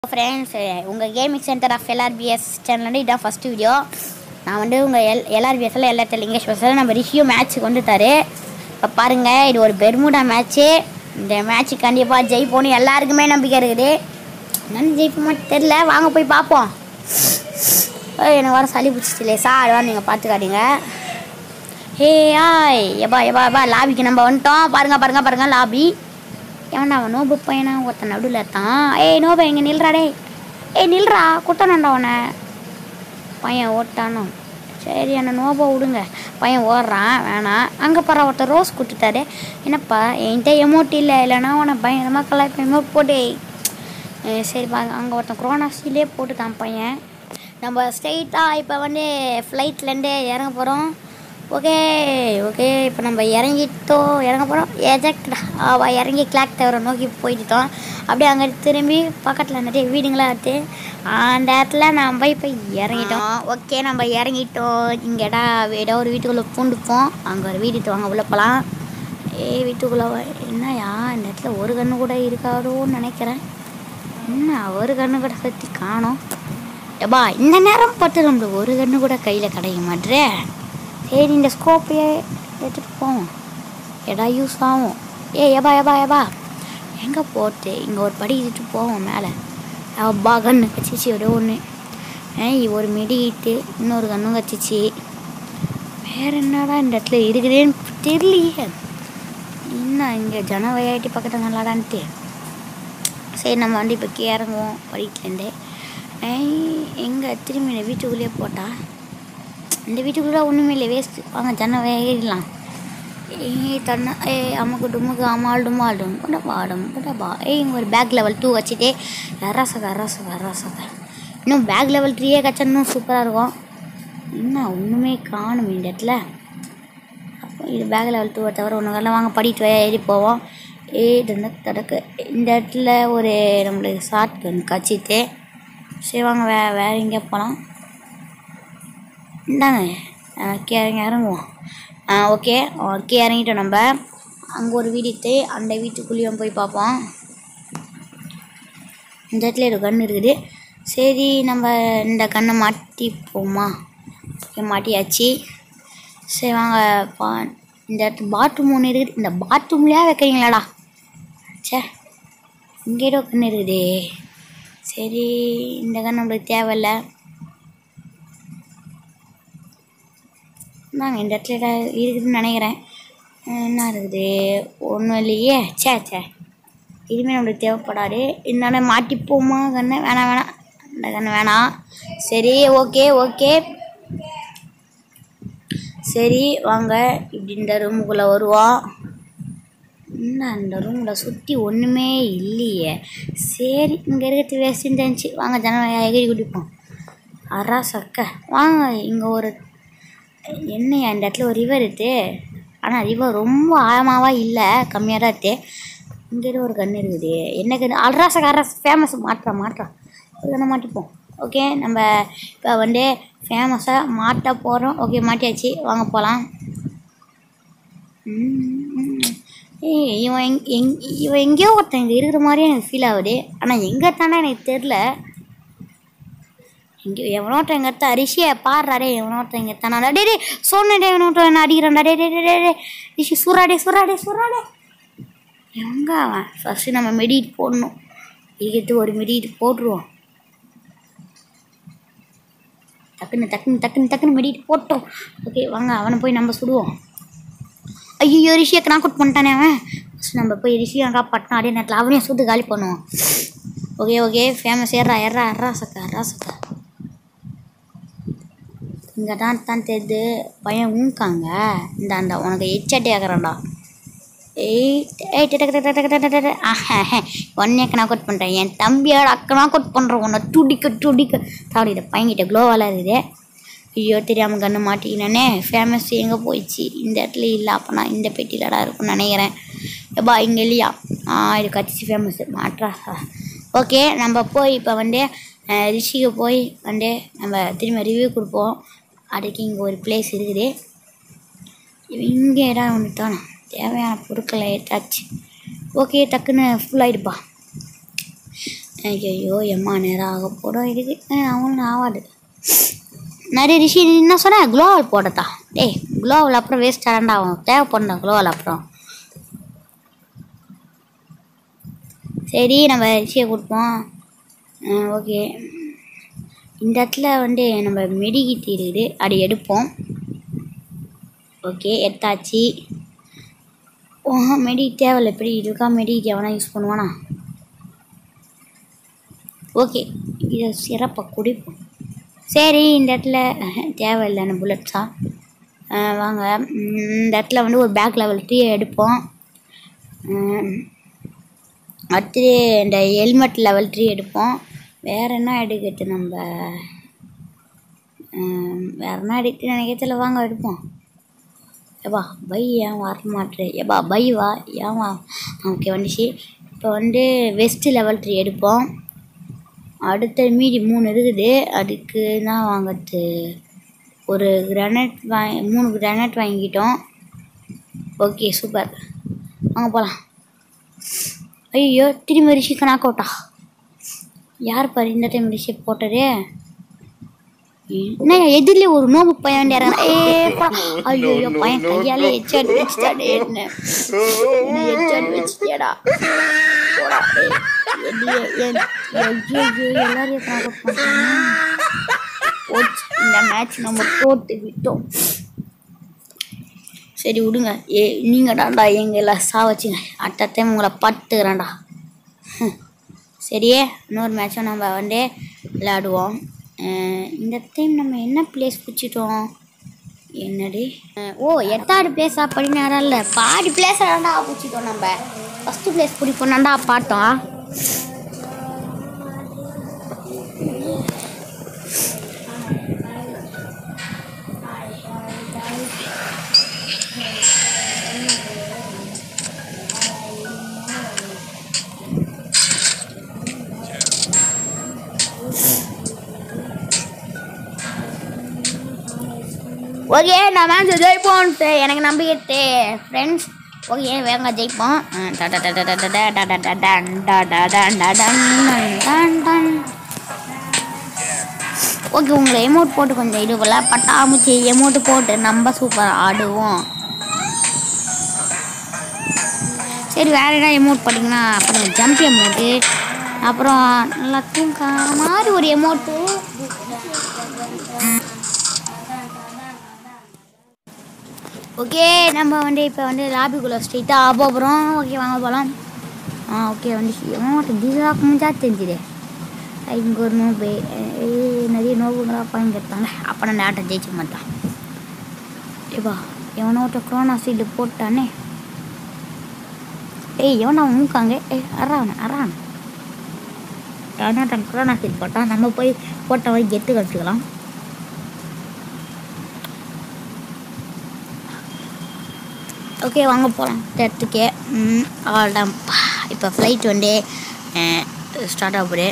Friends உங்கள் gaming centre of LRPS channel இதான் first video நான் வந்து உங்கள் எல் எல்ஆர்பிஎஸ்ல எல்லா லிங்கேஷ் பேசுகிறேன் நம்ம ரிஷியோ மேட்ச்சுக்கு வந்துட்டாரு இப்போ பாருங்கள் இது ஒரு பெர்முடா மேட்ச்சு இந்த மேட்ச்சு கண்டிப்பாக ஜெயிப்போன்னு எல்லாருக்குமே நம்பிக்கை இருக்குது என்னன்னு ஜெயிப்போமா தெரில வாங்க போய் பார்ப்போம் ஏய், எனக்கு வர சளி பிடிச்சிச்சு லேசா அதுவாக நீங்கள் பார்த்துக்காதீங்க ஹே ஆய் எபா எபா எபா லாபிக்கு நம்ம வந்துட்டோம் பாருங்க பாருங்க பாருங்க லாபி எவன்டா அவன் நோபு பையனா ஒருத்தன் நடுவில் தான் ஏய் நோபு இங்கே நில்றா டேய் ஏய் நில்றா குட்டணும்டா அவனை பையன் ஓட்டானோ சரி என்ன நோபை விடுங்க பையன் ஓடுறான் வேணாம் அங்கே பாரு ஒருத்தர் ரோஸ் கொடுத்துட்டாரு என்னப்பா என்கிட்ட எமௌண்ட் இல்லை இல்லைன்னா உன பயங்கரமாக கலாய்ப்பு எமௌண்ட் போட்டு அஹ் சரி பாருங்க அங்கே ஒருத்தன் குரோனாஸ்டிலே போட்டுட்டான் பையன் நம்ம ஸ்ட்ரெயிட்டாக இப்போ வந்து ஃப்ளைட்லேருந்து இறங்க போகிறோம் ஓகே ஓகே இப்போ நம்ம இறங்கிட்டோம் இறங்க போகிறோம் எஜெக்டா அவள் இறங்கி கிளாக் டவரை நோக்கி போயிட்டோம் அப்படியே அங்கே திரும்பி பக்கத்தில் நிறைய வீடுங்களாம் இருக்குது அந்த இடத்துல நம்ம இப்போ இறங்கிட்டோம் ஓகே நம்ம இறங்கிட்டோம் இங்கே இடம் ஏதோ ஒரு வீட்டுக்குள்ளே பூண்டுப்போம் அங்கே ஒரு வீடு வாங்க உள்ள போகலாம் ஏய் வீட்டுக்குள்ளே வா- என்னய்யா இந்த இடத்துல ஒரு கண்ணு கூட இருக்காதோன்னு நினைக்கிறேன் என்ன ஒரு கண்ணு கூட சுற்றி காணோம் எப்பா இந்த நேரம் பார்த்து நம்மளுக்கு ஒரு கண்ணு கூட கையில் கிடைக்க மாட்டே சரி இந்த ஸ்கோப்பையே எடுத்துகிட்டு போவோம் எடா யூஸ் ஆகும் ஏ எபா எபா எபா எங்கே போட்டு இங்கே ஒரு படி இட்டு போவோம் மேலே அப்பா கண்ணு கச்சிச்சு ஒரே ஒன்று ஏய் ஒரு மெடிக்கிட்டு இன்னொரு கண்ணும் கச்சிச்சு வேற என்னடா இந்த இடத்துல இருக்குதுன்னு தெரியலையே என்ன இங்கே ஜனவயாட்டி பக்கத்தில் நல்லாடான்ட்டு சரி நம்ம வந்து இப்போ கீழே இறங்குவோம் படிக்கலேருந்து எங்கே திரும்பி இந்த வீட்டுக்குள்ளேயே போட்டா இந்த வீட்டுக்குள்ளே ஒன்றுமே இல்லை வேஸ்ட்டு வாங்க ஜன்னல் ஏறிடலாம் ஏய் தண்ணா ஏய் அம்முக்கு டுமுக்கு அம்மாள் டுமால் டும் குடபா டும் குடபா ஏய் இங்கே ஒரு பேக் லெவல் டூ வச்சுட்டு ரராசக ரராசக ரராசக இன்னும் பேக் லெவல் த்ரீயே கச்சா இன்னும் சூப்பராக இருக்கும் என்ன ஒன்றுமே காணும் இந்த இடத்துல அப்போ இது பேக் லெவல் டூவை தவிர ஒன்று வரல வாங்க படிட்டு போய் ஏறி போவோம் ஏய் தடக்கு தடக்கு இந்த இடத்துல ஒரு நம்மளுக்கு ஷார்ட் கன் கச்சிட்டு சரி வாங்க வே வேறு எங்கேயா போகலாம் இந்தாங்க கே இறங்கி இறங்குவோம் ஆ ஓகே ஓகே இறங்கிட்டோம் நம்ம அங்கே ஒரு வீடு இருக்கு அந்த வீட்டுக்குள்ளேயும் போய் பார்ப்போம் இந்த இடத்துல ஒரு கன் இருக்குது சரி நம்ம இந்த கண்ணை மாட்டிப்போமா ஓகே மாட்டியாச்சு சரி வாங்க பா இந்த இடத்து பாத்ரூம் ஒன்று இருக்குது இந்த பாத்ரூம்லேயே வைக்கிறீங்களாடா சே இங்கே ஏதோ கண் இருக்குதே சரி இந்த கண் நம்மளுக்கு தேவையில்ல நாங்க இந்த இடத்துல ஏதாவது இருக்குதுன்னு நினைக்கிறேன் அஹ் என்ன இருக்குது ஒன்றும் இல்லையே சே சே இனிமேல் நம்மளுக்கு தேவைப்படாது இருந்தாலும் மாட்டிப்போமா கண்ணை வேணாம் வேணாம் இந்த கண்ணு வேணாம் சரி ஓகே ஓகே சரி வாங்க இப்படி இந்த ரூமுக்குள்ளே வருவோம் என்ன அந்த ரூமில் சுற்றி ஒன்றுமே இல்லையே சரி இங்கே இருக்கிறது வேஸ்ட்டுன்னு தெரிஞ்சு வாங்க ஜனவரி எகிரி குடிப்போம் அரா சக்க வாங்க இங்கே ஒரு என்னையா இந்த இடத்துல ஒரு ரிவர் இருக்கு ஆனால் ரிவர் ரொம்ப ஆழமாவா இல்லை கம்மியாக தான் இருக்கு இங்கே ஒரு கன்று இருக்குது என்ன கன்று அல்ராச அரஸ் ஃபேமஸ் மாற்றா மாற்றா ஒரு கண்ணை மாட்டிப்போம் ஓகே நம்ம இப்போ வந்து ஃபேமஸாக மாட்ட போகிறோம் ஓகே மாட்டியாச்சு வாங்க போகலாம் ஏய் இவன் எங் எங் இவன் எங்கேயோ ஒருத்தன் இங்கே இருக்கிற மாதிரியே எனக்கு ஃபீல் ஆகுது ஆனால் எங்கே தானே எனக்கு தெரில இங்கே எவனோட்ட எங்கே எடுத்தா ரிஷியை பாடுறா டே எவனோட்ட எங்கே எடுத்தானா டே டே சொன்னே எவனோட்ட என்ன அடிக்கிறான்டா டே டே டே டே டே ரிஷி சுறாடே சுறாடே சுறாடே எங்க அவன் ஃபஸ்ட்டு நம்ம மெடிட் போடணும் இருக்கிறது ஒரு மெடிட் போட்டுருவோம் டக்குன்னு டக்குன்னு டக்குன்னு டக்குன்னு மெடிட் போட்டோம் ஓகே வாங்க அவனை போய் நம்ம சுடுவோம் ஐயோ ரிஷியை நாக் அவுட் பண்ணிட்டானே அவன் ஃபஸ்ட் நம்ம போய் ரிஷியை காப்பாட்டினா அதே நேரத்தில் அவனையும் சுட்டு காலி பண்ணுவோம் ஓகே ஓகே ஃபேமஸ் ஏறா ஏறா எறா சக்கா எறா சக்கா இங்கே தான் தான் தெரியுது பையன் ஊங்காங்க இந்த அந்த உனக்கு எச்சாட்டி ஆகிறான்டா ஏய் ஏய் டக்கு டக்கு டக்கு டக்கு டக்கு ஆஹா உன்னைய நாக் அவுட் பண்ணுறேன் என் தம்பியோட அக்கா நாக் அவுட் பண்ணுறேன் உன்னை துடிக்க துடிக்க தாடி இந்த பையன்கிட்ட க்ளோவாலாம் இருக்குது ஐயோ தெரியாமல் கண்ணு மாட்டிக்கினே ஃபேமஸ் எங்கே போயிடுச்சு இந்த இடத்துல இல்லை அப்போ நான் இந்த பெட்டியிலடா இருக்கும்னு நினைக்கிறேன் எப்பா இங்கே இல்லையா ஆ இது கட்சி ஃபேமஸ் மாட்ரா ஓகே நம்ம போய் இப்போ வந்து அஹ், ரிஷிக்கு போய் வந்து நம்ம திரும்ப ரிவ்யூ கொடுப்போம் அதுக்கு இங்கே ஒரு பிளேஸ் இருக்குது இங்கே இடம் ஒன்று தானே தேவையான பொருட்களை எடுத்தாச்சு ஓகே டக்குன்னு ஃபுல் ஆகிடுப்பா ஐயோ எம்மா நேரம் ஆக போகிறோம் இருக்கு அவங்களும் ஆகாது நிறைய ரிஷி நீ என்ன சொன்ன குளோவல் போடத்தா டேய் குளோவல் அப்புறம் வேஸ்ட் ஆகண்டா ஆகும் தேவைப்படணும் குளோவல் அப்புறம் சரி நம்ம ரிஷியை கொடுப்போம் ஓகே இந்த இடத்துல வந்து நம்ம மெடிகிட்டு இருக்குது அது எடுப்போம் ஓகே எடுத்தாச்சு ஓ மெடி தேவையில்ல எப்படி இருக்கா மெடிக்கு எவனா யூஸ் பண்ணுவானா ஓகே இதை சிறப்பாக குடிப்போம் சரி இந்த இடத்துல தேவையில்லைன்னு புல்லட்ஸா வாங்க ம், இந்த இடத்துல வந்து ஒரு பேக் லெவல் டீ எடுப்போம் ம், அடுத்து இந்த ஹெல்மெட் லெவல் த்ரீ எடுப்போம் வேறு என்ன எடுக்கிறது நம்ம ம், வேற என்ன எடுத்து நினைக்கிறதுல வாங்க எடுப்போம் ஏப்பா பை ஏன் வர மாட்டேன் ஏப்பா பை வா ஏன் வா ஓகே வந்துச்சு இப்போ வந்து வெஸ்ட் லெவல் த்ரீ எடுப்போம் அடுத்த மீதி மூணு இருக்குது அதுக்கு தான் வாங்கிறது ஒரு கிரானைட் வாங்கி மூணு கிரானைட் வாங்கிட்டோம் ஓகே சூப்பர் வாங்க போகலாம் ஐயோ திரும்பி ரிஷிக்கு நாக் அவுட்டா யார் பாரு இந்த டைம் ரிஷி போட்டதே என்ன எதிரிலே ஒரு நோம்பு பையன் இறங்க ஏ பா ஐயோ ஐயோ பையன் கையாலே எச்சாடி வச்சுட்டாடே என்ன என்ன எச்சாடி வச்சுட்டியாடா போடா டேய். எடியே, என்- ஐயோ ஐயோ எல்லாரையும் பார்க்க போறேன் போச்சு இந்த மேட்ச் நம்ம தோத்து விட்டோம் சரி விடுங்க ஏ நீங்கள் தாண்டா எங்களை சாவச்சிங்க அடுத்த டைம் உங்களை பார்த்துக்கிறேன்டா ஹம். சரியே இன்னொரு மேட்சும் நம்ம வந்து விளையாடுவோம் அஹ் இந்த டைம் நம்ம என்ன பிளேஸ் பிடிச்சிட்டோம் என்னடி அஹ் ஓ எட்டாவது பிளேஸ் அப்படின்னு யாரும் இல்லை பாதி பிளேஸ் தாண்டா பிடிச்சிட்டோம் நம்ம ஃபஸ்ட்டு பிளேஸ் பிடிப்போம் தாண்டா பார்த்தோம் ஓகே நான் மேட்ச் ஜெயிப்போம் எனக்கு நம்பிக்கை இருக்கு ஃப்ரெண்ட்ஸ் ஓகே வேங்க ஜெயிப்போம் அஹ் ட ட ட ட ட ட ட ட ட டன் ட ட டன் ட டன் டன் டன். ஓகே உங்களை எமௌண்ட் போட்டு கொஞ்சம் இது போல் பட்டாமுச்சி எமௌண்ட் போட்டு நம்ம சூப்பர் ஆடுவோம் சரி வேறு என்ன எமௌண்ட் பண்ணிங்கன்னா அப்புறம் ஜம்ப் எமௌண்ட்டு அப்புறம் எல்லாத்தையும் கா- மாதிரி ஒரு எமௌண்ட்டு ஓகே நம்ம வந்து இப்போ வந்து லாபிக்குள்ளே ஸ்ட்ரெயிட்டாக போகிறோம் ஓகே வாங்க போகலாம் ஆ ஓகே வந்து எமௌண்ட் தீசாக்கு முடிஞ்சா தெரிஞ்சுது இங்கே ஒரு நோபு ஏய், நிறைய நோபுங்களா பாயிண்ட் எடுத்தாங்க அப்போ நான் ஆட்டம் ஜெயிச்ச மாட்டான் ஏப்பா எவனோ ஒருத்த குரோனா சீல்டு போட்டானே ஏய் எவனா மூக்காங்க ஏய் அறான் அறான் ஆனால் தன் குரோனா சீல் போட்டான் நம்ம போய் போட்ட மாதிரி கெத்து கழிச்சுக்கலாம் ஓகே வாங்க போகலாம் இடத்துக்கே அவ்வளோதான் இப்போ ஃப்ளைட் வந்து ஸ்டார்ட் ஆகுது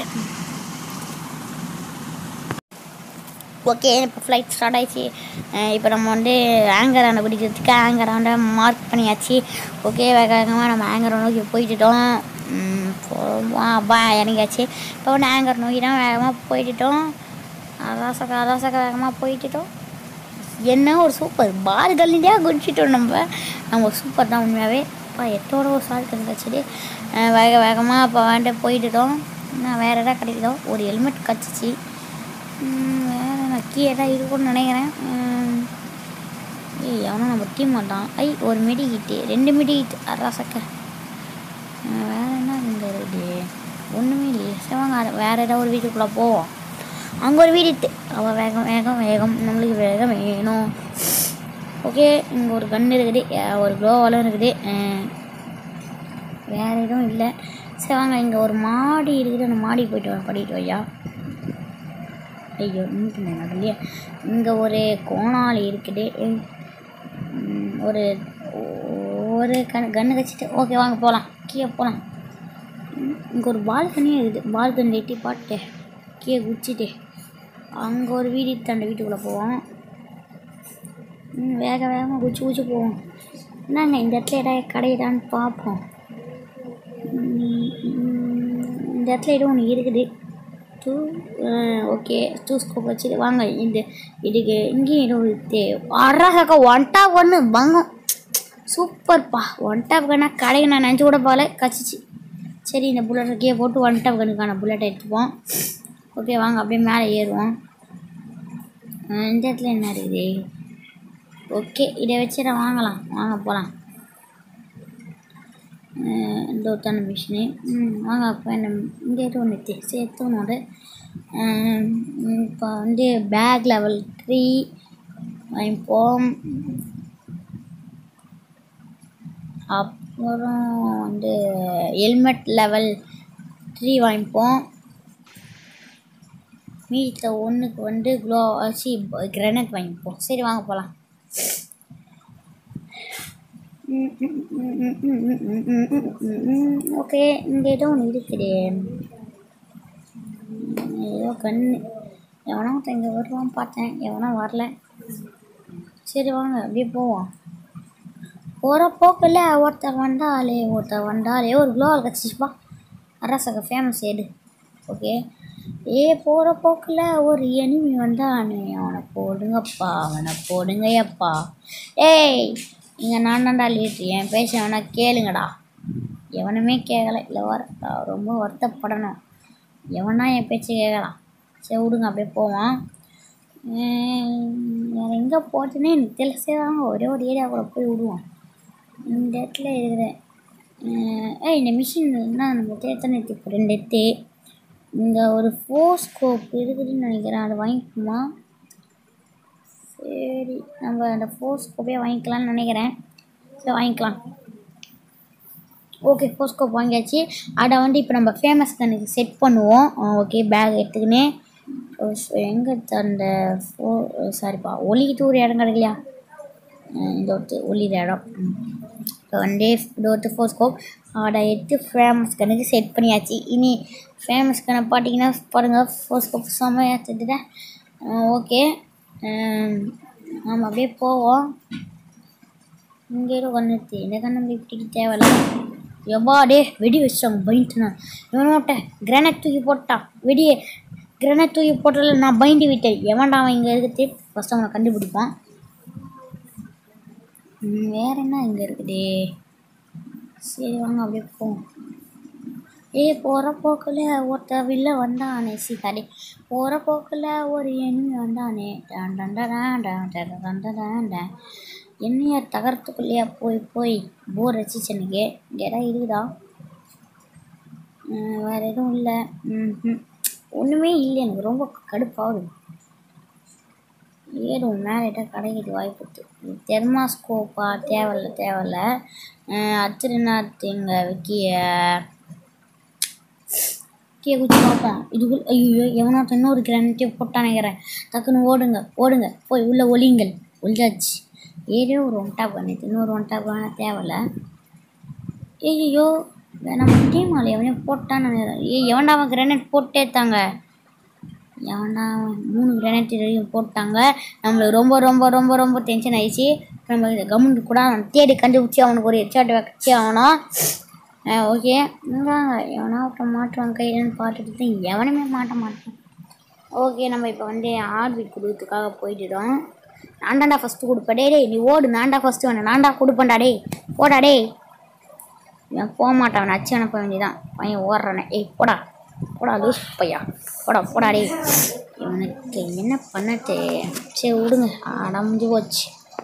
ஓகே இப்போ ஃப்ளைட் ஸ்டார்ட் ஆயிடுச்சு இப்போ நம்ம வந்து ஆங்கர் ஆண்டை பிடிக்கிறதுக்கு ஆங்கர் ஆண்டை மார்க் பண்ணியாச்சு ஓகே வேக வேகமாக நம்ம ஆங்கரை நோக்கி போயிட்டுட்டோம் ம், போமா அப்பா இறங்கியாச்சு இப்போ வந்து ஆங்கர் நோக்கி தான் வேகமாக போயிட்டுட்டோம் அதாசக்க அதாசக்க வேகமாக போயிட்டுட்டோம் என்ன ஒரு சூப்பர் பால் கல்லிட்டே குடிச்சிட்டோம் நம்ம நம்ம சூப்பர் தான் உண்மையாகவே அப்பா எட்டோட ஒரு சால் கிடச்சிது வேக வேகமாக இப்போ வந்துட்டு போயிட்டுட்டோம் நான் வேறு எதாவது கிடைக்குதோ ஒரு ஹெல்மெட் கிடச்சிச்சு வேறு நக்கி எதாவது இருக்கும்னு நினைக்கிறேன் உம், ஏய் அவனும் நம்ம டீம் மாட்டான் ஐ ஒரு மிடி கிட்டு ரெண்டு மிடி கிட்டு அரசக்க வேறு என்ன இங்கே இருக்குது ஒன்றுமே இல்லையே சரி வாங்க அது வேறு ஏதாவது ஒரு வீட்டுக்குள்ளே போவோம் அங்கே ஒரு வீடு இருக்கு அவள் வேகம் வேகம் வேகம் நம்மளுக்கு வேகம் வேணும் ஓகே இங்கே ஒரு கன் இருக்குது அஹ் ஒரு க்ளோவாலும் இருக்குது அஹ் வேறு எதுவும் இல்லை சரி வாங்க இங்கே ஒரு மாடி இருக்குது அந்த மாடி போயிட்டு வா படிட்டு வையா ஐயோ நின்றுட்டு நடுலையே இங்கே ஒரு கோணாலி இருக்குது உம், ஒரு ஒரு கண் கன்று கச்சிட்டு ஓகே வாங்க போகலாம் கீழே போகலாம் இங்கே ஒரு பால்கனியும் இருக்குது பால்கனி எட்டி பாட்டு கீழே குச்சிட்டு அங்கே ஒரு வீடு இருக்கு, அந்த வீட்டுக்குள்ளே போவோம் ம், வேக வேகமாக குச்சி குச்சி போவோம் என்னங்க இந்த இடத்துல ஏதாவது கடையிடான்னு பார்ப்போம் ம், ம், இந்த இடத்துல ஏதோ ஒன்று இருக்குது டூ ஓகே டூ ஸ்கோப் வச்சு வாங்க இந்த இதுக்கு இங்கேயும் ஏதோ இது அழகாக ஒன் டாப் ஒன்று பங்கம் சூப்பர்ப்பா ஒன் டாப் கண்ணா கடைக்கு நான் நினச்சி கூட போகல கச்சிச்சு சரி இந்த புல்லட் கீழே போட்டு ஒன் டாப் கண்ணுக்கான புல்லட் எடுத்துப்போம் ஓகே வாங்க அப்படியே மேலே ஏறுவோம் அஹ் இந்த இடத்துல என்ன இருக்குது ஓகே இதை வச்சு நான் வாங்கலாம் வாங்க போகலாம் இந்த ஒருத்தான மிஷினு ம் வாங்க அப்போ என்ன இங்கே ஏதோ ஒன்று சேர்த்து ஒன்று இப்போ வந்து பேக் லெவல் த்ரீ வாங்கிப்போம் அப்புறம் வந்து ஹெல்மெட் லெவல் த்ரீ வாங்கிப்போம் மீதியில் ஒன்றுக்கு வந்து க்ளோ வச்சு கிரனட் வாங்கிப்போம் சரி வாங்க போகலாம் ஓகே இங்கே ஏதோ ஒன்று இருக்குது ஏதோ கண்ணு எவனா ஒருத்தன் இங்கே வருவான் பார்த்தேன் எவனா வரல சரி வாங்க அப்படியே போவோம் போகிற போக்கில் ஒருத்தர் வந்தாலே ஒருத்தர் வந்தாலே ஒரு க்ளோவல் கிடச்சிச்சுப்பா அரசக ஃபேமஸ் எடு ஓகே ஏ போகிற போக்கில் ஒரு எனிமி வந்தானே அவனை போடுங்கப்பா அவனை போடுங்கய்யப்பா ஏய் இங்கே நான் தான்டா லீட்ரு என் பேச வேணா கேளுங்கடா எவனுமே கேட்கல இல்லை வர ரொம்ப வருத்தப்படணும் எவனா என் பேச்சு கேட்கலாம் சரி விடுங்க அப்படியே போவான் வேறு எங்கே போச்சுன்னே எனக்கு தெரியாதாங்க ஒரே ஒரு ஏரியாவுக்குள்ள போய் விடுவோம் இந்த இடத்துல இருக்கிற ஏய் இந்த மிஷின் என்ன நம்ம எத்தனை இப்போ ரெண்டு எத்து இங்கே ஒரு ஃபோர் ஸ்கோப் இருக்குதுன்னு நினைக்கிறேன் அதை வாங்கிக்குமா சரி நம்ம அந்த ஃபோர் ஸ்கோப்பே வாங்கிக்கலாம்னு நினைக்கிறேன் சரி வாங்கிக்கலாம் ஓகே ஃபோர் ஸ்கோப் வாங்கியாச்சு அதை வந்து இப்போ நம்ம ஃபேமஸ் கண்ணுக்கு செட் பண்ணுவோம் ஓகே பேக் எடுத்துக்கினே எங்கே அந்த ஃபோ சாரிப்பா ஒலிக்கிட்டு ஒரு இடம் கிடைக்கலையா அஹ் இந்த ஒருத்து ஒளிகிற இடம் ம். இப்போ வந்து இந்த ஒருத்து ஃபோர் ஸ்கோப் அதை எடுத்து ஃபேமஸ் கண்ணுக்கு செட் பண்ணியாச்சு இனி ஃபேமஸ் கண்ணை பார்த்தீங்கன்னா பாருங்கள் ஃபோர் ஸ்கோப் செம்மையாக தெரிஞ்சுட்டேன் ஓகே நம்ம அப்படியே போவோம் இங்கே ஏதோ கண்ணு இருக்கு இந்த கண்ணு நம்ம இப்படிக்கு தேவையில்ல எவ்வா டே வெடி வச்சிட்டாங்க பயந்துட்டேன் இவனோட்ட கிரானைட் தூக்கி போட்டான் வெடியே கிரானைட் தூக்கி போட்டதில்ல நான் பயந்து விட்டேன் எவன்டா அவன் இங்கே இருக்குது ஃபஸ்ட் அவனை கண்டுபிடிப்பான் ம், வேற என்ன இங்கே இருக்குதே சரி வாங்க அப்படியே போவோம் ஏ போகிற போக்கில் ஒருத்த வில்ல வந்தானே சீதாடி போகிற போக்கில் ஒரு எண்ணி வந்தானே டான் டான் டான் டான் டான் டான் டான் டான் டான். என்னைய தகரத்துக்குள்ளேயே போய் போய் போர் அடிச்சிச்சு எனக்கு இங்கே இடம் இருக்குதா ம், வேற எதுவும் இல்லை ம் ஒன்றுமே இல்லை எனக்கு ரொம்ப கடுப்பாகுது ஏறும் மேலேட்ட கிடைக்கிது வாய்ப்பு இருக்குது தெர்மாஸ்கோப்பா தேவையில்ல தேவையில்ல அத்திரநாத் எங்கள் விக்கிய கீழே குச்சி பார்ப்போம் இதுக்குள் ஐயோ எவனோ இன்னொரு கிரானைட்டே போட்டான் நினைக்கிறேன் டக்குன்னு ஓடுங்க ஓடுங்க போய் உள்ளே ஒளிங்கள் ஒளிஞ்சாச்சு ஏரியா ஒரு ஒன் டாப் பண்ணிட்டு இன்னொரு ஒன் டாப் வேணா தேவையில்ல ஐயோ நம்ம டீம் ஆள் எவனையும் போட்டான்னு நினைக்கிறேன் ஏய் எவன்டா அவன் கிரானைட் போட்டே தாங்க எவன்டா அவன் மூணு கிரானைட் வரைக்கும் போட்டாங்க நம்மளுக்கு ரொம்ப ரொம்ப ரொம்ப ரொம்ப டென்ஷன் ஆயிடுச்சு நம்ம இந்த கவர்மெண்ட் கூட அவன் தேடி கண்டுபிடிச்சி அவனுக்கு ஒரு ஹெட்ஷாட் வச்சு அவனும் ஓகே இந்தாங்க எவனா ஒருத்தன் மாட்டுவான் கையிலன்னு பார்த்துட்டு எவனுமே மாட்ட மாட்டான் ஓகே நம்ம இப்போ வந்து ஆர்பிட் கொடுக்கறதுக்காக போயிட்டுட்டோம் நான் தான்டா ஃபஸ்ட்டு கொடுப்பேன் டேய் டேய் நீ ஓடு நான்டா ஃபஸ்ட்டு வேணும் நான்டா கொடுப்பேன்டா டேய் போடா டேய் இவன் போக மாட்டான் அவனை அச்சு அனுப்ப வேண்டியதான் பையன் ஓடுறானே ஏய் போடா போடா லூஸ் பையா போடா போடா டேய் இவனுக்கு என்ன பண்ணட்டு சரி விடுங்க அடமுஞ்சு போச்சு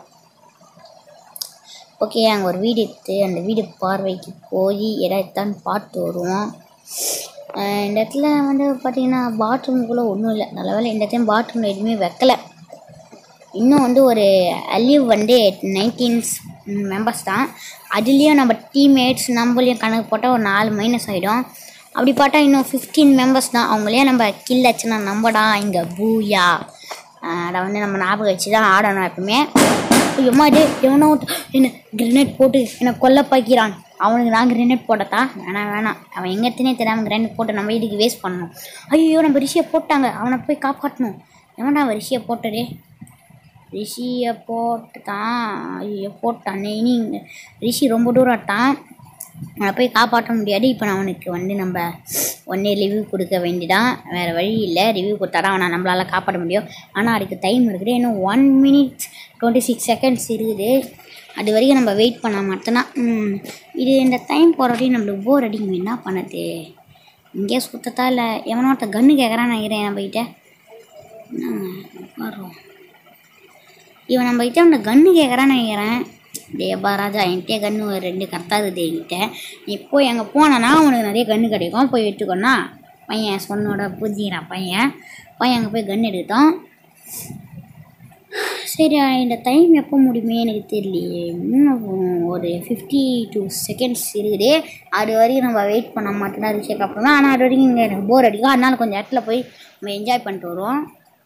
ஓகே அங்கே ஒரு வீடு எடுத்து அந்த வீடு பார்வைக்கு போய் இடத்தான்னு பார்த்து வருவோம் அஹ் இந்த இடத்துல வந்து பார்த்தீங்கன்னா பாத்ரூமுக்குள்ளே ஒன்றும் இல்லை நல்ல வேளை இந்த டைம் பாத்ரூமில் எதுவுமே வைக்கலை இன்னும் வந்து ஒரு அலிவ் வந்து நைன்டீன்ஸ் மெம்பர்ஸ் தான் அதுலேயும் நம்ம டீம்மேட்ஸ் நம்மளையும் கணக்கு போட்டால் ஒரு நாலு மைனஸ் ஆகிடும் அப்படி பார்த்தா இன்னும் ஃபிஃப்டீன் மெம்பர்ஸ் தான் அவங்களையும் நம்ம கில் ஆச்சுன்னா நம்படா இங்கே பூயா அஹ் அதை வந்து நம்ம ஞாபகம் வச்சு தான் ஆடணும் எப்பவுமே ஐயோம்மா டே எவனோ ஒருத்தன் என்ன கிரனேட் போட்டு என்னை கொல்ல பாய்க்கிறான் அவனுக்கு நான் கிரனேட் போடத்தா வேணாம் வேணாம் அவன் எங்கத்தினே தெரியாமல் கிரனேட் போட்டு நம்ம இதுக்கு வேஸ்ட் பண்ணணும் ஐயோ நம்ம ரிஷியை போட்டாங்க அவனை போய் காப்பாற்றணும் எவன்டா அவன் ரிஷியை போட்டதே ரிஷியை போட்டுட்டான் ஐயோ போட்டானே இனி ரிஷி ரொம்ப தூரம் ஆட்டான் அவனை போய் காப்பாற்ற முடியாது இப்போ நான் அவனுக்கு வந்து நம்ம ஒன்னே ரிவ்யூ கொடுக்க வேண்டியதான் வேறு வழி இல்லை ரிவ்யூ கொடுத்தா அவனை நம்மளால் காப்பாற்ற முடியும் ஆனால் அதுக்கு டைம் இருக்குது இன்னும் one minute twenty six seconds இருக்குது அது வரைக்கும் நம்ம வெயிட் பண்ண மட்டும்தான் ம், இது இந்த டைம் போகிறதையும் நம்மளுக்கு போர் அடிக்கும் என்ன பண்ணது இங்கே சுத்தத்தா இல்லை எவனோட்ட கன்று கேட்குறான்னு நினைக்கிறேன் நம்மகிட்ட என்னங்க உட்காரோம் இவன் நம்ம கிட்ட அந்த கன்று கேட்குறான்னு நினைக்கிறேன் தேபா ராஜா என்கிட்ட கன்று ஒரு ரெண்டு கரெக்டாக இருக்குது என்கிட்ட நீ போய் அங்கே போனேன்னா உனக்கு நிறைய கன்று கிடைக்கும் போய் எடுத்துக்கோன்னா பையன் சொன்னோட புரிஞ்சுக்கிறான் பையன் பையன் அங்கே போய் கன்று எடுத்தோம் சரி இந்த டைம் எப்போ முடியுமே எனக்கு தெரியலையே இன்னும் ஒரு ஃபிஃப்டி டூ செகண்ட்ஸ் இருக்குது அது வரைக்கும் நம்ம வெயிட் பண்ண மட்டும்தான் ரிஷேக் அப்புறம் ஆனால் அது வரைக்கும் இங்கே எனக்கு போர் அடிக்கும் அதனால கொஞ்சம் இடத்துல போய் நம்ம என்ஜாய் பண்ணிட்டு வருவோம்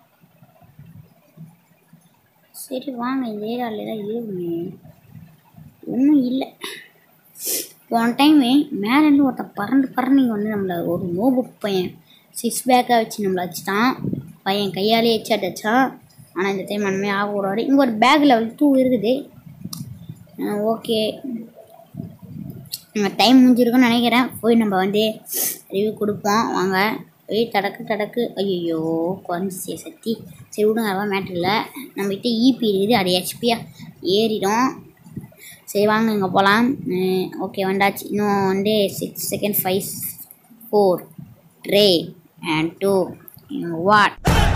சரி வாங்க இந்த ஏரியாவில் தான் இருக்குமே ஒன்றும் இல்லை போன டைமு மேலேருந்து ஒருத்தன் பறந்து பறந்து இங்கே வந்து நம்மளை ஒரு நோபுக் பையன் சிக்ஸ் பேக்காக வச்சு நம்மளை வச்சுட்டான் பையன் கையாலே ஹெட்ஷாட் வச்சான் ஆனால் இந்த டைம் அந்தமாதிரி ஆகக்கூடாது இங்கே ஒரு பேக் லெவல் டூ இருக்குது ஓகே டைம் முடிஞ்சிருக்குன்னு நினைக்கிறேன் போய் நம்ம வந்து ரிவ்யூ கொடுப்போம் வாங்க போய் தடக்கு தடக்கு ஐயோ குறைஞ்சிச்சே சக்தி சரி விடுங்க அதெல்லாம் மேட்ரு இல்லை நம்மகிட்ட இபி இருக்குது அது ஹெச்பியாக ஏறிடும் சரி வாங்க இங்கே போகலாம் ஓகே வந்தாச்சு இன்னும் வந்து six second five four three and two what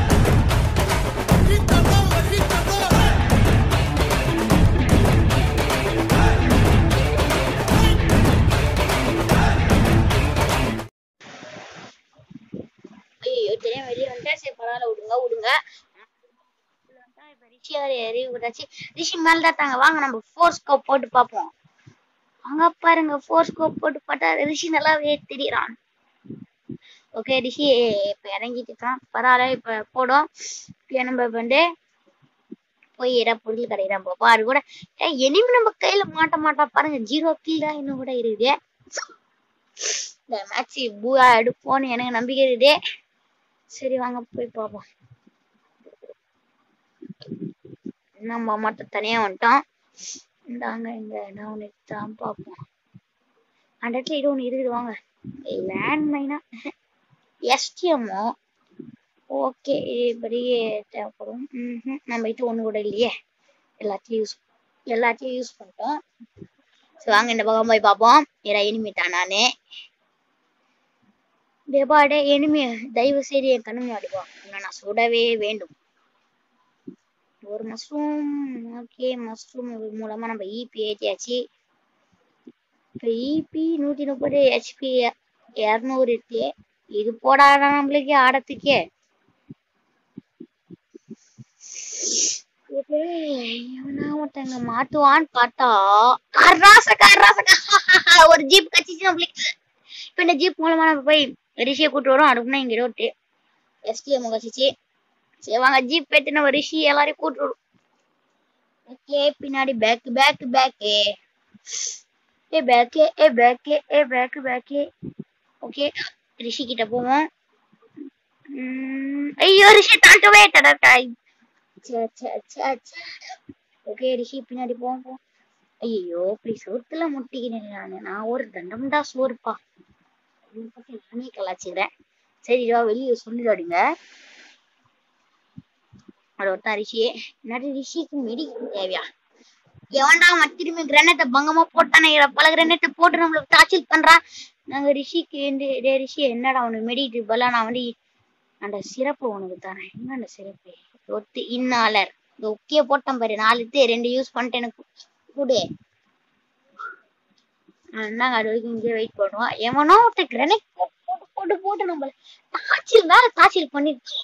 ஐயோ தெரியாம வெளியே வந்துட்டேன் சரி பரவாயில்ல விடுங்க விடுங்க இப்போ ரிஷி அறிவு விட்டாச்சு ரிஷி மேலே தான் தாங்க வாங்க நம்ம ஃபோர் ஸ்கோப் போட்டு பார்ப்போம் அங்க பாருங்க ஃபோர் ஸ்கோப் போட்டு பார்த்தா ரிஷி நல்லாவே தெரியறான் ஓகே ரிஷி இப்போ இறங்கிட்டு இருக்கான் பரவாயில்ல இப்போ போடும் இப்போ நம்ம வந்து போய் ஏதா பொருள் கடையிறான் பாப்பா அது கூட ஏய், எனிமே நம்ம கையில மாட்ட மாட்டா பாருங்க ஜீரோ கில் தான் இன்னும் கூட இருக்குது இந்த மேட்ச் பூயா எடுப்போம்னு எனக்கு நம்பிக்கை இருக்குது சரி வாங்க போய் பார்ப்போம் நம்ம மட்டும் தனியா வந்துட்டோம் இந்தாங்க இந்த டவுன் தான் பார்ப்போம் அந்த இடத்துல இது ஒன்று இருக்குது வாங்க லேண்ட் மைனா எஸ்டிஎம்மோ ஓகே இப்படி தேவைப்படும் ம்ஹும். நம்ம இது ஒன்று கூட இல்லையே எல்லாத்தையும் யூஸ் எல்லாத்தையும் யூஸ் பண்ணிட்டோம் சரி வாங்க இந்த பக்கம் போய் பார்ப்போம் ஏடா இனிமேட்டான் நானு டேபாடே எனிமி தயவு செய்து என் கண்ணு முன்னாடி வா உன்னை நான் சுடவே வேண்டும் ஒரு மஷ்ரூம் ஓகே மஷ்ரூம் மூலமா நம்ம இபி ஏற்றியாச்சு இப்போ இபி நூற்றி முப்பது ஹெச்பி இரநூறு இருக்கு இது போடாதா நம்மளுக்கு ஆடத்துக்கே இது இவனா ஒருத்தங்க மாட்டுவான்னு பார்த்தா கர்ராச கர்ராச ஒரு ஜீப் கச்சிச்சு நம்மளுக்கு இப்போ இந்த ஜீப் மூலமா நம்ம போய் ரிஷியை கூட்டு வரோம் அதுக்குன்னா இங்க ரோட்டு எஸ்டிஎம் கச்சிச்சு சரி வாங்க ஜீப் எடுத்து நம்ம ரிஷி எல்லாரையும் கூட்டு வரும் ஓகே பின்னாடி பேக் பேக் பேக் ஏ பேக் ஏ பேக் ஏ பேக் பேக் ஓகே ரிஷி கிட்ட போவோம் உம், ஐயோ ரிஷி தாண்டவே தடட்டாய் ஓகே ரிஷி பின்னாடி போவோம் போவோம். ஐயோ இப்படி சோத்துல முட்டிக்கிறேன் நானு நான் ஒரு தண்டம்டா சோறுப்பா அப்படின்னு பத்தி நானே கலாச்சிக்கிறேன் சரி இதோ வெளியே சொல்லிடாதீங்க அது ஒருத்தன் ரிஷி என்னடி ரிஷிக்கு மெடி தேவையா எவன்டா அவன் திரும்பி கிரனேட்டை பங்கமா போட்டானே இவன் பல கிரனேட்டை போட்டு நம்மளுக்கு டார்ச்சல் பண்றான் நாங்க ரிஷிக்கு வந்து டே ரிஷி என்னடா அவனுக்கு மெடிட்டு பல நான் வந்து அந்த சிறப்பு உனக்கு தரேன் என்ன அந்த சிறப்பு ஒத்து இன்னாலர் இந்த உக்கிய போட்டேன் பாரு நாலு தே ரெண்டு யூஸ் பண்ணிட்டு எனக்கு கொடு நாங்க அது வரைக்கும் இங்கே வெயிட் பண்ணுவோம் எவனோ ஒருத்தர் கிரனேட் போட்டு போட்டு போட்டு போட்டு நம்மள தாச்சில் வேற தாச்சில் பண்ணிருச்சு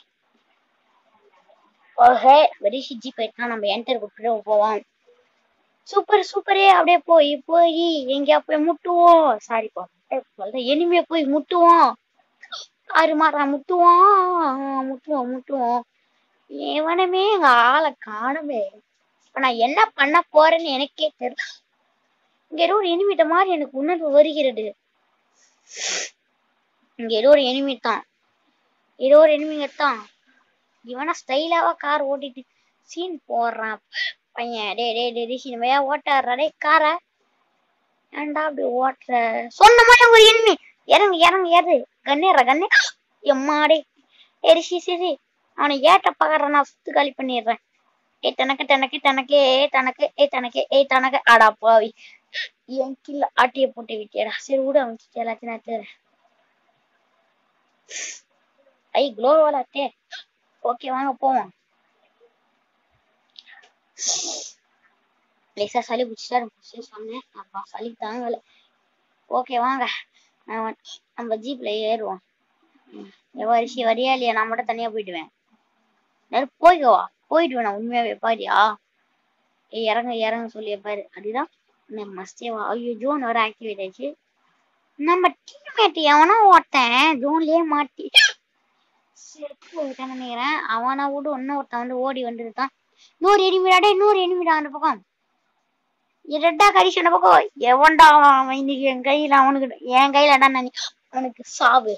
ஓகே வெரிஷி ஜி போயிட்டா நம்ம என்டர் கொடுத்துட்டு போவோம் சூப்பர் சூப்பரே அப்படியே போய் போய் எங்கேயா போய் முட்டுவோம் சாரிப்பா சொல்றேன் எனிமே போய் முட்டுவோம் ஆறு மாறா முட்டுவோம் முட்டுவோம் முட்டுவோம் எவனுமே எங்க ஆளை காணுமே இப்ப நான் என்ன பண்ண போறேன்னு எனக்கே தெரியல இங்க ஏதோ ஒரு எனிமிட்ட மாதிரி எனக்கு உணர்வு வருகிறது இங்க ஏதோ ஒரு எனிமி தான் ஏதோ ஒரு எனிமிங்க தான் இவனா ஸ்டைலாவா கார் ஓட்டிட்டு சீன் போடுறான் பையன் டே டே டே ரிஷி நம்ம ஏன் ஓட்டாடுறா டே காரை ஏன்டா அப்படி ஓட்டுற சொன்ன மாதிரி ஒரு எனிமி இறங்கு இறங்கு ஏறு கண்ணேற கண்ணே எம்மாடே ஏறி சி சரி அவனை ஏட்ட பகற நான் சுத்து காலி பண்ணிடுறேன் ஏ தனக்கு தனக்கு தனக்கு ஏ தனக்கு ஏ தனக்கு ஏ தனக்கு அடா பாவி என் கீழ ஆட்டிய போட்டு விட்டியடா சரி விடு அவன் கிட்ட எல்லாத்தையும் நான் எடுத்துக்கிறேன் ஐ குளோவாலாத்தே ஓகே வாங்க போவோம் லேசா சளி பிடிச்சிட்டா எனக்கு சொன்னேன் அப்பா சளி தாங்கல ஓகே வாங்க நான் வந்து- நம்ம ஜீப்ல ஏறுவோம் ம். எவரிசி வரியா இல்லையா நான் மட்டும் தனியா போயிடுவேன் நேரம் போய்க்கவா போயிடுவேன் நான் உண்மையாவே பாரியா ஏய் இறங்க இறங்க சொல்லி பாரு அதுதான் இந்த மஸ்தேவா ஐயோ ஜோன் வர ஆக்டிவேட் ஆயிடுச்சு நம்ம டீம்மேட் எவனோ ஒருத்தன் ஜோன்லயே மாட்டி செத்து போயிட்டான்னு நினைக்கிறேன் அவனை விட இன்னும் ஒருத்தன் வந்து ஓடி வந்துருக்கான் நூறு எனிமிடாடே நூறு எனிமிடா அந்த பக்கம் ரெட்டா கரிசி அந்த பக்கம் எவன்டா அவன் அவன் இன்னைக்கு என் கையில அவனுக்கு என் கையில நான் அவனுக்கு சாவு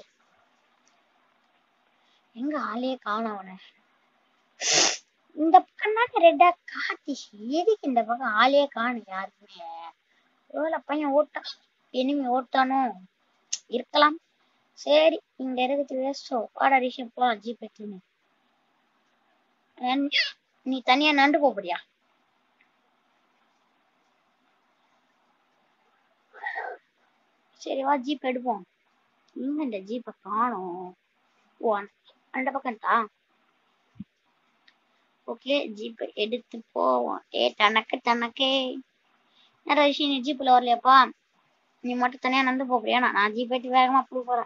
எங்க ஆளே காணோம் அவனை இந்த பக்கம் தான் ரெட்டா காட்டி எதுக்கு இந்த பக்கம் ஆளே காணும் யாருக்குமே ஒருவேளை பையன் ஓட்டான் இனிமே ஓட்டானோ இருக்கலாம் சரி இங்க இருக்கிறது வேஸ்டோ வாடா ரிஷம் போலாம் ஜீப் எடுத்துன்னு And நீ தனியா நண்டு போறியா சரி வா ஜீப் எடுப்போம் எங்க இந்த ஜீப்பை காணோம் ஓ அந்த- அந்த பக்கம்டா ஓகே ஜீப் எடுத்து போவோம் ஏ தனக்கு தனக்கே என்ன ரிஷி நீ ஜீப்ல வரலையாப்பா நீ மட்டும் தனியா நடந்து போறியா நான் ஜீப் எடுத்து வேகமா போக போறேன்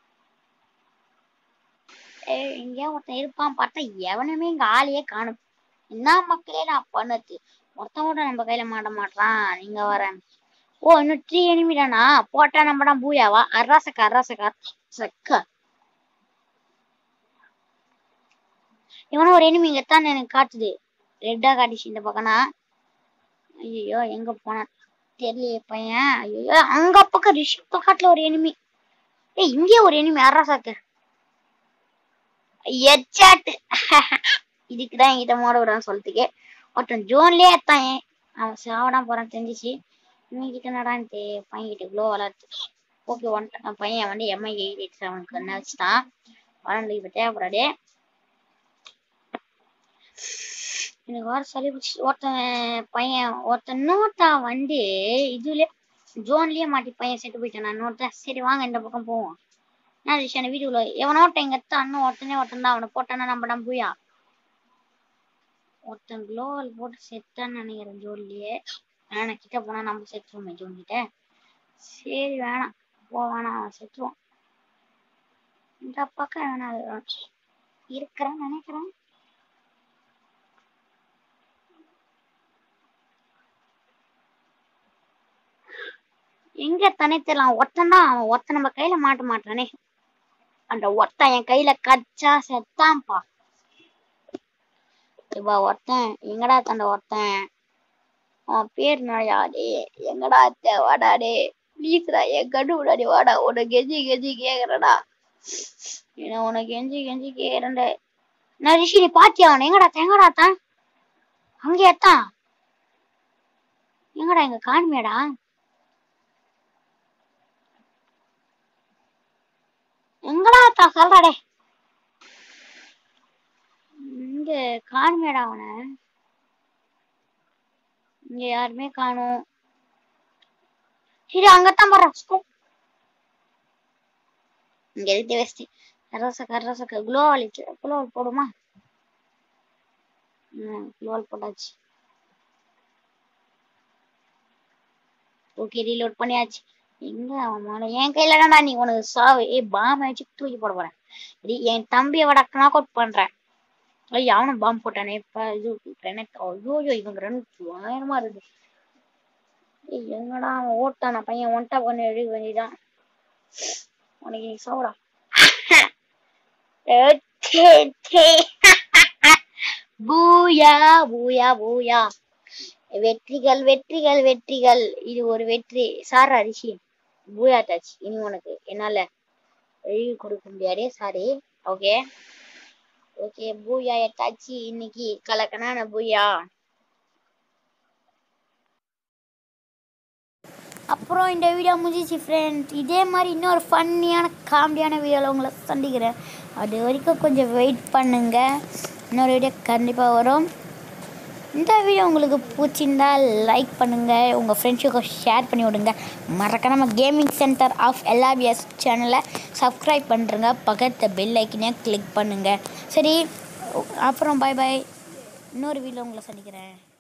ஏய் எங்கேயா ஒருத்தன் இருப்பான் பார்த்தா எவனுமே இங்க ஆளையே காணும் என்ன மக்களே நான் பண்ணது ஒருத்தன் கூட நம்ம கையில மாட்ட மாட்டான் நீங்க வரேன் ஓ இன்னும் த்ரீ எனிமிடானா போட்டா நம்ம தான் பூயாவா அராசக்க அராசக்க சக்க இவனும் ஒரு எனிமி இங்கத்தான் எனக்கு காட்டுது ரெட்டா காட்டிச்சு இந்த பக்கம்னா ஐயோ எங்க போனா தெரியலையே பையன் ஐயோ அங்க பக்கம் ரிஷி பக்கத்துல ஒரு எனிமி ஏய் இங்கே ஒரு எனிமி அராசாக்கு எச்சாட்டு இதுக்குதான் என்கிட்ட மோட விடான்னு சொல்றதுக்கே ஒருத்தன் ஜோன்லயே எத்தான் ஏன் அவன் சாவடா போறான் தெரிஞ்சிச்சு இவன் கிட்ட நடான்ட்டு பையன் கிட்ட இவ்வளோ வளர்த்து ஓகே ஒன் பையன் வந்து எம்ஐ எயிட் எயிட் செவனுக்கு என்ன வச்சுட்டான் வளர்ந்து இப்போ தேவைப்படாது எனக்கு வர சளி பிடிச்சி ஒருத்தன் பையன் ஒருத்தன் இன்னொருத்தன் வந்து இதுல ஜோன்லயே மாட்டி பையன் செத்து போயிட்டான் நான் இன்னொருத்தன் சரி வாங்க இந்த பக்கம் போவோம் என்ன விஷயம் வீடியோல எவனோ ஒருத்தன் எங்க எத்தான் இன்னும் ஒருத்தனே ஒருத்தன் தான் அவனை போட்டானா நம்ம நம்ம போயா ஒருத்தன் குளோவல் போட்டு செத்தான்னு நினைக்கிறேன் ஜோன்லயே வேணாம் கிட்ட போனா நம்ம செத்துருவோமே ஜோன் கிட்ட சரி வேணாம் போ வேணாம் அவன் செத்துருவான் இந்த பக்கம் வேணாம் இருக்கிறான்னு நினைக்கிறேன் எங்க தனித்தலாம் ஒருத்தன் தான் அவன் ஒருத்தன் நம்ம கையில மாட்ட மாட்டானே அந்த ஒருத்தன் என் கையில கச்சா செத்தான்ப்பா இப்ப ஒருத்தன் எங்கடா தண்ட ஒருத்தன் அவன் பேர் நடையாடே எங்கடா அத்தை வாடாடே ப்ளீஸ்டா என் கண்டு விடாடி வாடா உனக்கு கெஞ்சி கெஞ்சி கேக்குறடா என்ன உனக்கு கெஞ்சி கெஞ்சி கேக்குறேன்டே நான் ரிஷி நீ பாத்தியா அவனை எங்கடா எங்கடா தான் அங்கே தான் எங்கடா எங்க காணுமேடா எங்கடா தான் சொல்றாடே இங்க காணுமேடா அவனை இங்க யாருமே காணும் சரி அங்கத்தான் போறான் ஸ்கூப் இங்க எதுக்கு வேஸ்ட் கரச கரச குளோவால் குளோவால் போடுமா ம் குளோவால் போட்டாச்சு ஓகே ரீலோட் பண்ணியாச்சு எங்க அவன் மோன என் கையில தான்டா நீ உனக்கு சாவு ஏய் பாம் வச்சு தூக்கி போட போறேன் சரி என் தம்பியை விட நாக் அவுட் பண்றேன் ஐயோ அவனும் பாம்பு போட்டானே இப்ப இது கிரனேட் ஐயோ இவங்க ரெண்டு பயங்கரமா இருக்கு ஏய் எங்கடா அவன் ஓட்டான பையன் ஒன்ட்டா பண்ணி எழுதி வேண்டியதான் உனக்கு நீ சாவுடா பூயா பூயா பூயா வெற்றிகள் வெற்றிகள் வெற்றிகள் இது ஒரு வெற்றி சார் அரிசி பூயா டச் இனி உனக்கு என்னால எழுதி கொடுக்க முடியாது சாரி ஓகே ஓகே பூயா எட்டாச்சு இன்னைக்கு கலக்கனான பூயா அப்புறம் இந்த வீடியோ முடிஞ்சிச்சு ஃப்ரெண்ட்ஸ் இதே மாதிரி இன்னொரு ஃபன்னியான காமெடியான வீடியோவில் உங்களை சந்திக்கிறேன் அது வரைக்கும் கொஞ்சம் வெயிட் பண்ணுங்க இன்னொரு வீடியோ கண்டிப்பாக வரும் இந்த வீடியோ உங்களுக்கு பிடிச்சிருந்தா லைக் பண்ணுங்கள் உங்கள் ஃப்ரெண்ட்ஸுக்கு ஷேர் பண்ணி விடுங்க மறக்காம கேமிங் சென்டர் ஆஃப் எல்ஆர்பிஎஸ் சேனலை சப்ஸ்கிரைப் பண்ணுறங்க பக்கத்து பெல் ஐக்கனே கிளிக் பண்ணுங்கள் சரி அப்புறம் பை பை இன்னொரு வீடியோ உங்களை சந்திக்கிறேன்